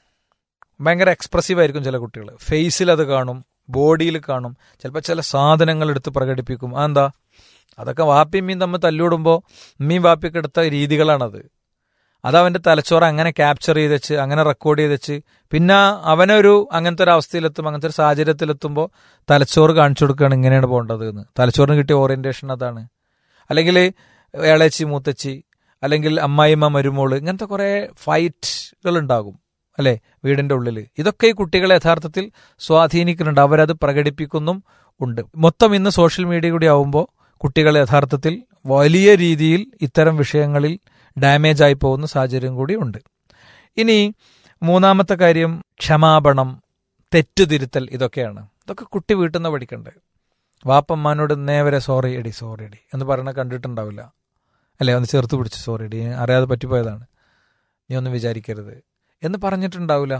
Speaker 1: ഭയങ്കര എക്സ്പ്രസീവ് ആയിരിക്കും ചില കുട്ടികൾ ഫേസിൽ അത് കാണും ബോഡിയിൽ കാണും ചിലപ്പോൾ ചില സാധനങ്ങൾ എടുത്ത് പ്രകടിപ്പിക്കും അതെന്താ അതൊക്കെ വാപ്പിയും മീൻ തമ്മിൽ തല്ലിവിടുമ്പോൾ മീൻ വാപ്പിക്ക് എടുത്ത രീതികളാണത് അത് അവൻ്റെ തലച്ചോറ് അങ്ങനെ ക്യാപ്ചർ ചെയ്ത് വെച്ച് അങ്ങനെ റെക്കോർഡ് ചെയ്ത് വെച്ച് പിന്നെ അവനൊരു അങ്ങനത്തെ ഒരു അവസ്ഥയിലെത്തും അങ്ങനത്തെ ഒരു സാഹചര്യത്തിലെത്തുമ്പോൾ തലച്ചോറ് കാണിച്ചു കൊടുക്കുകയാണ് ഇങ്ങനെയാണ് പോകേണ്ടത് എന്ന് തലച്ചോറിന് കിട്ടിയ ഓറിയന്റേഷൻ അതാണ് അല്ലെങ്കിൽ ഏളച്ചി മൂത്തച്ചി അല്ലെങ്കിൽ അമ്മായിമ്മ മരുമോള് ഇങ്ങനത്തെ കുറേ ഫൈറ്റുകൾ ഉണ്ടാകും അല്ലേ വീടിൻ്റെ ഉള്ളിൽ ഇതൊക്കെ ഈ കുട്ടികളെ യഥാർത്ഥത്തിൽ സ്വാധീനിക്കുന്നുണ്ട് അവരത് പ്രകടിപ്പിക്കുന്നും ഉണ്ട് മൊത്തം ഇന്ന് സോഷ്യൽ മീഡിയ കൂടി ആവുമ്പോൾ കുട്ടികൾ യഥാർത്ഥത്തിൽ വലിയ രീതിയിൽ ഇത്തരം വിഷയങ്ങളിൽ ഡാമേജ് ആയി പോകുന്ന സാഹചര്യം കൂടി ഉണ്ട് ഇനി മൂന്നാമത്തെ കാര്യം ക്ഷമാപണം തെറ്റുതിരുത്തൽ ഇതൊക്കെയാണ് ഇതൊക്കെ കുട്ടി വീട്ടിൽ നിന്ന് പഠിക്കണ്ടേ വാപ്പമ്മാനോട് നേവരെ സോറി എടി സോറി എടി എന്ന് പറയണ കണ്ടിട്ടുണ്ടാവില്ല അല്ലേ ഒന്ന് ചേർത്ത് പിടിച്ച് സോറി എടി അറിയാതെ പറ്റിപ്പോയതാണ് നീ ഒന്നും വിചാരിക്കരുത് എന്ന് പറഞ്ഞിട്ടുണ്ടാവില്ല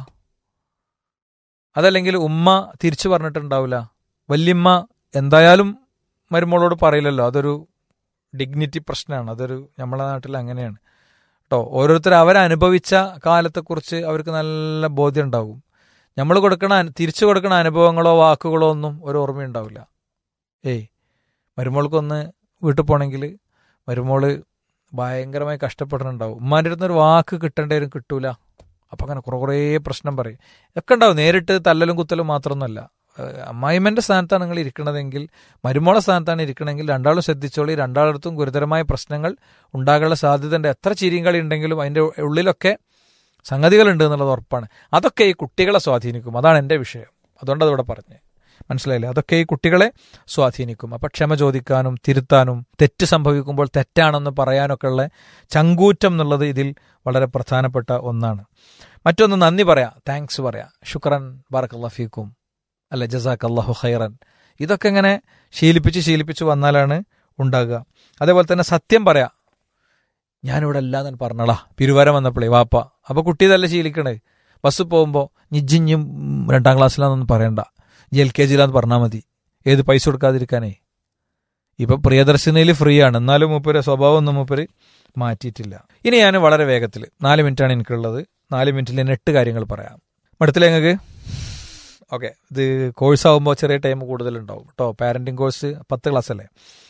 Speaker 1: അതല്ലെങ്കിൽ ഉമ്മ തിരിച്ചു പറഞ്ഞിട്ടുണ്ടാവില്ല വല്യമ്മ എന്തായാലും മരുമോളോട് പറയില്ലല്ലോ അതൊരു ഡിഗ്നിറ്റി പ്രശ്നമാണ് അതൊരു നമ്മളെ നാട്ടിൽ അങ്ങനെയാണ് കേട്ടോ ഓരോരുത്തർ അവരനുഭവിച്ച കാലത്തെക്കുറിച്ച് അവർക്ക് നല്ല ബോധ്യം ഉണ്ടാകും നമ്മൾ കൊടുക്കണ അനു- തിരിച്ചു കൊടുക്കണ അനുഭവങ്ങളോ വാക്കുകളോ ഒന്നും ഒരു ഓർമ്മയുണ്ടാവില്ല ഏയ് മരുമോൾക്കൊന്ന് വീട്ടിൽ പോണെങ്കിൽ മരുമോള് ഭയങ്കരമായി കഷ്ടപ്പെടുന്നുണ്ടാവും ഉമ്മാൻ്റെ അടുത്ത് ഒരു വാക്ക് കിട്ടേണ്ടവരും കിട്ടൂല അപ്പം അങ്ങനെ കുറേ കുറേ പ്രശ്നം പറയും ഒക്കെ ഉണ്ടാവും നേരിട്ട് തല്ലലും കുത്തലും മാത്രമൊന്നുമല്ല ഏഹ് അമ്മായിമ്മൻ്റെ സ്ഥാനത്താണ് നിങ്ങൾ ഇരിക്കണതെങ്കിൽ മരുമോളെ സ്ഥാനത്താണ് ഇരിക്കണമെങ്കിൽ രണ്ടാളും ശ്രദ്ധിച്ചോളി രണ്ടാളടുത്തും ഗുരുതരമായ പ്രശ്നങ്ങൾ ഉണ്ടാകാനുള്ള സാധ്യത ഉണ്ട് എത്ര ചിരിയും കളി ഉണ്ടെങ്കിലും അതിൻ്റെ ഉള്ളിലൊക്കെ സംഗതികളുണ്ട് എന്നുള്ളത് ഉറപ്പാണ് അതൊക്കെ ഈ കുട്ടികളെ സ്വാധീനിക്കും അതാണ് എൻ്റെ വിഷയം അതുകൊണ്ട് അതിവിടെ പറഞ്ഞ് മനസ്സിലായില്ലേ അതൊക്കെ ഈ കുട്ടികളെ സ്വാധീനിക്കും അപ്പം ക്ഷമ ചോദിക്കാനും തിരുത്താനും തെറ്റ് സംഭവിക്കുമ്പോൾ തെറ്റാണെന്ന് പറയാനൊക്കെ ഉള്ള ചങ്കൂറ്റം എന്നുള്ളത് ഇതിൽ വളരെ പ്രധാനപ്പെട്ട ഒന്നാണ് മറ്റൊന്ന് നന്ദി പറയാം താങ്ക്സ് പറയാം ശുക്രൻ ബാറക്കല്ലാഫീക്കും അല്ല ജസാഖ് അള്ളാഹു ഖൈറൻ ഇതൊക്കെ ഇങ്ങനെ ശീലിപ്പിച്ച് ശീലിപ്പിച്ച് വന്നാലാണ് ഉണ്ടാകുക അതേപോലെ തന്നെ സത്യം പറയാം ഞാനിവിടെ അല്ല എന്ന് പറഞ്ഞളാ പിരുവരം വന്നപ്പോഴേ വാപ്പ അപ്പോൾ കുട്ടി ഇതല്ല ശീലിക്കണേ ബസ് പോകുമ്പോൾ നിജിഞ്ഞും രണ്ടാം ക്ലാസ്സിലാണെന്നൊന്നും പറയണ്ട ജി എൽ കെ ജിയിലാന്ന് പറഞ്ഞാൽ മതി ഏത് പൈസ കൊടുക്കാതിരിക്കാനേ ഇപ്പൊ പ്രിയദർശിനിയിൽ ഫ്രീ ആണ് എന്നാലും മൂപ്പര് സ്വഭാവം ഒന്നും മൂപ്പര് മാറ്റിയിട്ടില്ല ഇനി ഞാൻ വളരെ വേഗത്തിൽ നാല് മിനിറ്റാണ് എനിക്കുള്ളത് നാല് മിനിറ്റിൽ ഞാൻ എട്ട് കാര്യങ്ങൾ പറയാം അടുത്തില്ല ഞങ്ങൾക്ക് ഓക്കെ ഇത് കോഴ്സ് ആകുമ്പോൾ ചെറിയ ടൈം കൂടുതലുണ്ടാവും കേട്ടോ പാരൻറ്റിങ് കോഴ്സ് പത്ത് ക്ലാസ് അല്ലേ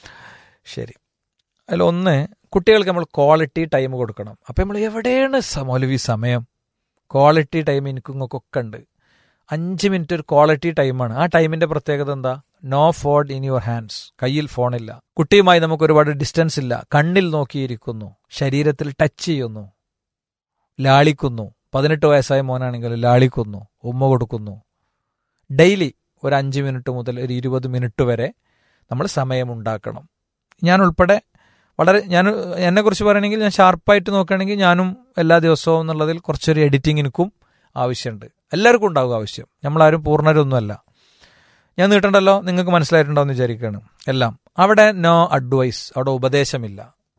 Speaker 1: ശരി അതിലൊന്ന് കുട്ടികൾക്ക് നമ്മൾ ക്വാളിറ്റി ടൈം കൊടുക്കണം അപ്പം നമ്മൾ എവിടെയാണ് സ- മൗലവി സമയം ക്വാളിറ്റി ടൈം എനിക്കും ഇങ്ങൾക്കൊക്കെ ഉണ്ട് അഞ്ച് മിനിറ്റ് ഒരു ക്വാളിറ്റി ടൈമാണ് ആ ടൈമിന്റെ പ്രത്യേകത എന്താ no phone in your hands കയ്യിൽ ഫോണില്ല കുട്ടിയുമായി നമുക്ക് ഒരുപാട് ഡിസ്റ്റൻസ് ഇല്ല കണ്ണിൽ നോക്കിയിരിക്കുന്നു ശരീരത്തിൽ ടച്ച് ചെയ്യുന്നു ലാളിക്കുന്നു പതിനെട്ട് വയസ്സായ മോനാണെങ്കിൽ ലാളിക്കുന്നു ഉമ്മ കൊടുക്കുന്നു ഡെയിലി ഒരു അഞ്ച് മിനിറ്റ് മുതൽ ഒരു ഇരുപത് മിനിറ്റ് വരെ നമ്മൾ സമയമുണ്ടാക്കണം ഞാൻ ഉൾപ്പെടെ വളരെ ഞാൻ എന്നെക്കുറിച്ച് പറയുകയാണെങ്കിൽ ഞാൻ ഷാർപ്പായിട്ട് നോക്കുകയാണെങ്കിൽ ഞാനും എല്ലാ ദിവസവും എന്നുള്ളതിൽ കുറച്ചൊരു എഡിറ്റിംഗ് എനിക്കും ആവശ്യമുണ്ട് എല്ലാവർക്കും ഉണ്ടാവും ആവശ്യം നമ്മളാരും പൂർണ്ണരൊന്നുമല്ല ഞാൻ നീട്ടണ്ടല്ലോ നിങ്ങൾക്ക് മനസ്സിലായിട്ടുണ്ടാവും എന്ന് വിചാരിക്കുകയാണ് എല്ലാം അവിടെ നോ അഡ്വൈസ് അവിടെ ഉപദേശമില്ല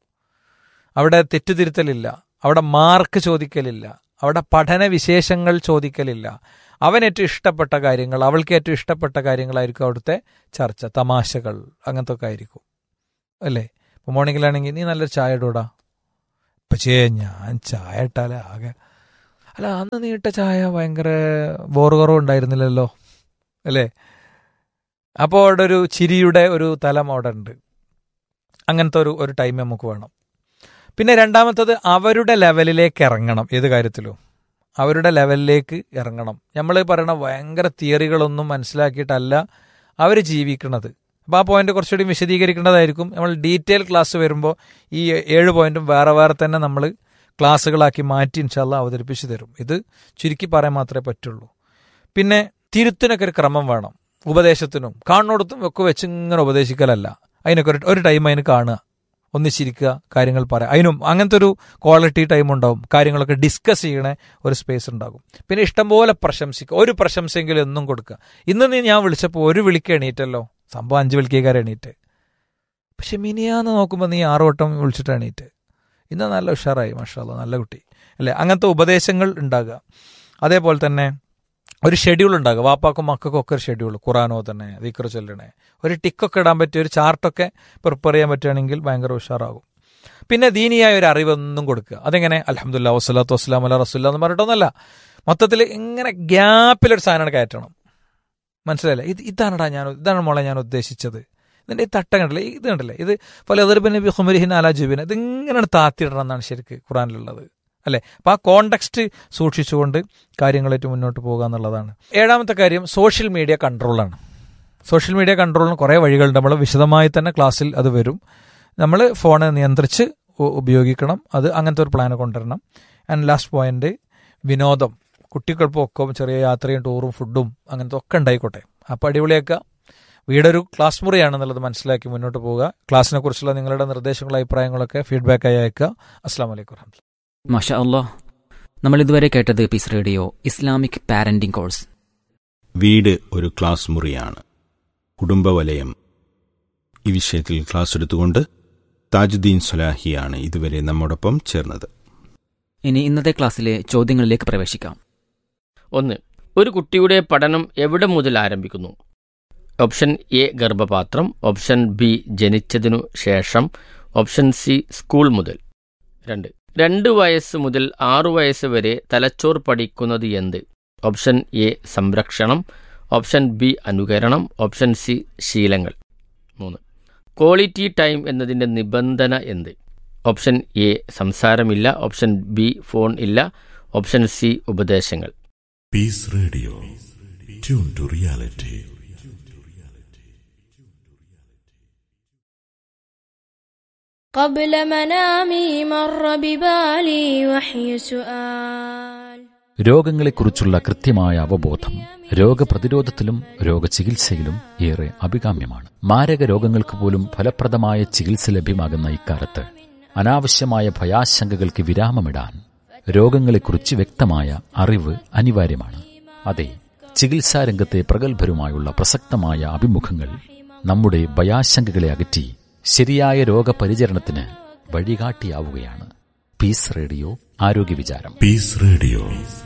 Speaker 1: അവിടെ തെറ്റുതിരുത്തലില്ല അവിടെ മാർക്ക് ചോദിക്കലില്ല അവിടെ പഠന വിശേഷങ്ങൾ ചോദിക്കലില്ല അവൻ ഏറ്റവും ഇഷ്ടപ്പെട്ട കാര്യങ്ങൾ അവൾക്ക് ഏറ്റവും ഇഷ്ടപ്പെട്ട കാര്യങ്ങളായിരിക്കും അവിടുത്തെ ചർച്ച തമാശകൾ അങ്ങനത്തെ ഒക്കെ ആയിരിക്കും അല്ലേ ഇപ്പോൾ മോർണിംഗിലാണെങ്കിൽ നീ നല്ലൊരു ചായ ഇടൂടാ പക്ഷേ ഞാൻ ചായ ഇട്ടാലേ ആകെ അല്ല അന്ന് നീ ഇട്ട ചായ ഭയങ്കര ബോറ് കുറവുണ്ടായിരുന്നില്ലല്ലോ അല്ലേ അപ്പോൾ അവിടെ ഒരു ചിരിയുടെ ഒരു തലം അവിടെ ഉണ്ട് അങ്ങനത്തെ ഒരു ഒരു ടൈം നമുക്ക് വേണം പിന്നെ രണ്ടാമത്തത് അവരുടെ ലെവലിലേക്ക് ഇറങ്ങണം ഏത് കാര്യത്തിലും അവരുടെ ലെവലിലേക്ക് ഇറങ്ങണം നമ്മൾ പറയണ ഭയങ്കര തിയറികളൊന്നും മനസ്സിലാക്കിയിട്ടല്ല അവർ ജീവിക്കണത് അപ്പോൾ ആ പോയിന്റ് കുറച്ചുകൂടി വിശദീകരിക്കേണ്ടതായിരിക്കും നമ്മൾ ഡീറ്റെയിൽ ക്ലാസ് വരുമ്പോൾ ഈ ഏഴ് പോയിന്റും വേറെ വേറെ തന്നെ നമ്മൾ ക്ലാസ്സുകളാക്കി മാറ്റി ഇൻഷാല്ല അവതരിപ്പിച്ച് തരും ഇത് ചുരുക്കി പറയാൻ മാത്രമേ പറ്റുള്ളൂ പിന്നെ തിരുത്തിനൊക്കെ ഒരു ക്രമം വേണം ഉപദേശത്തിനും കാണുന്നിടത്തും ഒക്കെ വെച്ച് ഇങ്ങനെ ഉപദേശിക്കലല്ല അതിനൊക്കെ ഒരു ഒരു ടൈം അതിന് കാണുക ഒന്നിച്ചിരിക്കുക കാര്യങ്ങൾ പറയാം അതിനും അങ്ങനത്തെ ഒരു ക്വാളിറ്റി ടൈം ഉണ്ടാവും കാര്യങ്ങളൊക്കെ ഡിസ്കസ് ചെയ്യണ ഒരു സ്പേസ് ഉണ്ടാകും പിന്നെ ഇഷ്ടംപോലെ പ്രശംസിക്കുക ഒരു പ്രശംസയെങ്കിലും എന്നും കൊടുക്കുക ഇന്ന് നീ ഞാൻ വിളിച്ചപ്പോൾ ഒരു വിളിക്ക് എണീറ്റല്ലോ സംഭവം അഞ്ച് വിളിക്കേക്കാരെ എണീറ്റ് പക്ഷെ മിനിയാന്ന് നോക്കുമ്പോൾ നീ ആറ് വട്ടം വിളിച്ചിട്ട് എണീറ്റ് ഇന്ന് നല്ല ഉഷാറായി മാഷാല്ല നല്ല കുട്ടി അല്ലേ അങ്ങനത്തെ ഉപദേശങ്ങൾ ഉണ്ടാകുക അതേപോലെ തന്നെ ഒരു ഷെഡ്യൂൾ ഉണ്ടാകുക വാപ്പാക്കും മക്കൾക്കും ഒക്കെ ഒരു ഷെഡ്യൂൾ ഖുറാനോ തന്നെ ദിക്ര ചൊല്ലണേ ഒരു ടിക്കൊക്കെ ഇടാൻ പറ്റിയ ഒരു ചാർട്ടൊക്കെ പ്രിപ്പയർ ചെയ്യാൻ പറ്റുകയാണെങ്കിൽ ഭയങ്കര ഉഷാറാകും പിന്നെ ദീനിയായ ഒരു അറിവൊന്നും കൊടുക്കുക അതെങ്ങനെ അലഹമുല്ല വസ്സലാത്തു വസ്സലാം അല്ല റസുല്ല എന്ന് പറഞ്ഞിട്ടൊന്നല്ല മൊത്തത്തിൽ ഇങ്ങനെ ഗ്യാപ്പിലൊരു സാധനം കയറ്റണം മനസ്സിലായില്ല ഇത് ഇതാണടാ ഞാൻ ഇതാണ് മോളെ ഞാൻ ഉദ്ദേശിച്ചത് ഇതിൻ്റെ ഈ തട്ടം കണ്ടില്ലേ ഇത് കണ്ടില്ലേ ഇത് പല എതിർപ്പിന് ഹുമരിഹിൻ അല ജുബിന് ഇതിങ്ങനെ താത്തിയിടണം എന്നാണ് ശരിക്ക് ഖുറാനിലുള്ളത് അല്ലേ അപ്പം ആ കോണ്ടക്സ്റ്റ് സൂക്ഷിച്ചുകൊണ്ട് കാര്യങ്ങളായിട്ട് മുന്നോട്ട് പോകുക എന്നുള്ളതാണ് ഏഴാമത്തെ കാര്യം സോഷ്യൽ മീഡിയ കൺട്രോളാണ് സോഷ്യൽ മീഡിയ കൺട്രോളിന് കുറേ വഴികളുണ്ട് നമ്മൾ വിശദമായി തന്നെ ക്ലാസ്സിൽ അത് വരും നമ്മൾ ഫോണ് നിയന്ത്രിച്ച് ഉപയോഗിക്കണം അത് അങ്ങനത്തെ ഒരു പ്ലാൻ കൊണ്ടുവരണം ആൻഡ് ലാസ്റ്റ് പോയിന്റ് വിനോദം കുട്ടികൾക്കൊക്കെ ചെറിയ യാത്രയും ടൂറും ഫുഡും അങ്ങനത്തെ ഒക്കെ ഉണ്ടായിക്കോട്ടെ അപ്പോൾ അടിപൊളിയാക്കുക വീടൊരു ക്ലാസ് മുറിയാണെന്നുള്ളത് മനസ്സിലാക്കി മുന്നോട്ട് പോവുക ക്ലാസ്സിനെ കുറിച്ചുള്ള നിങ്ങളുടെ നിർദ്ദേശങ്ങളും അഭിപ്രായങ്ങളൊക്കെ ഫീഡ്ബാക്കായി അയക്കുക അസ്സാം വലൈക്കും വരഹമുല്ല
Speaker 2: മാഷ അല്ലോ നമ്മൾ ഇതുവരെ കേട്ടത് Peace Radio Islamic parenting course
Speaker 3: വീട് ഒരു ക്ലാസ് മുറിയാണ് കുടുംബവലയം ഈ വിഷയത്തിൽ ക്ലാസ് എടുത്തുകൊണ്ട് താജുദ്ദീൻ സൊലാഹിയാണ് ഇതുവരെ നമ്മോടൊപ്പം ചേർന്നത്
Speaker 2: ഇനി ഇന്നത്തെ ക്ലാസ്സിലെ ചോദ്യങ്ങളിലേക്ക് പ്രവേശിക്കാം
Speaker 4: ഒന്ന് ഒരു കുട്ടിയുടെ പഠനം എവിടെ മുതൽ ആരംഭിക്കുന്നു ഓപ്ഷൻ എ ഗർഭപാത്രം ഓപ്ഷൻ ബി ജനിച്ചതിനു ശേഷം ഓപ്ഷൻ സി സ്കൂൾ മുതൽ രണ്ട് രണ്ട് വയസ്സ് മുതൽ ആറു വയസ്സ് വരെ തലച്ചോർ പഠിക്കുന്നത് എന്ത് ഓപ്ഷൻ എ സംരക്ഷണം ഓപ്ഷൻ ബി അനുകരണം ഓപ്ഷൻ സി ശീലങ്ങൾ മൂന്ന് ക്വാളിറ്റി ടൈം എന്നതിൻ്റെ നിബന്ധന എന്ത് ഓപ്ഷൻ എ സംസാരമില്ല ഓപ്ഷൻ ബി ഫോൺ ഇല്ല ഓപ്ഷൻ സി ഉപദേശങ്ങൾ
Speaker 5: Peace Radio. Tune to reality.
Speaker 6: قبل منامي مر ببالي وحي سؤال
Speaker 7: രോഗങ്ങളെക്കുറിച്ചുള്ള കൃത്യമായ അവബോധം രോഗപ്രതിരോധത്തിലും രോഗചികിത്സയിലും ഏറെ അഭികാമ്യമാണ് മാരക രോഗങ്ങൾക്ക് പോലും ഫലപ്രദമായ ചികിത്സ ലഭ്യമാകുന്ന ഇക്കാലത്ത് അനാവശ്യമായ ഭയാശങ്കകൾക്ക് വിരാമമിടാൻ രോഗങ്ങളെക്കുറിച്ച് വ്യക്തമായ അറിവ് അനിവാര്യമാണ് അതെ ചികിത്സാരംഗത്തെ പ്രഗത്ഭരുമായുള്ള പ്രസക്തമായ അഭിമുഖങ്ങൾ നമ്മുടെ ഭയാശങ്കകളെ അകറ്റി ശരിയായ രോഗപരിചരണത്തിന് വഴികാട്ടിയാവുകയാണ് പീസ് റേഡിയോ ആരോഗ്യ വിചാരം
Speaker 5: Peace Radio.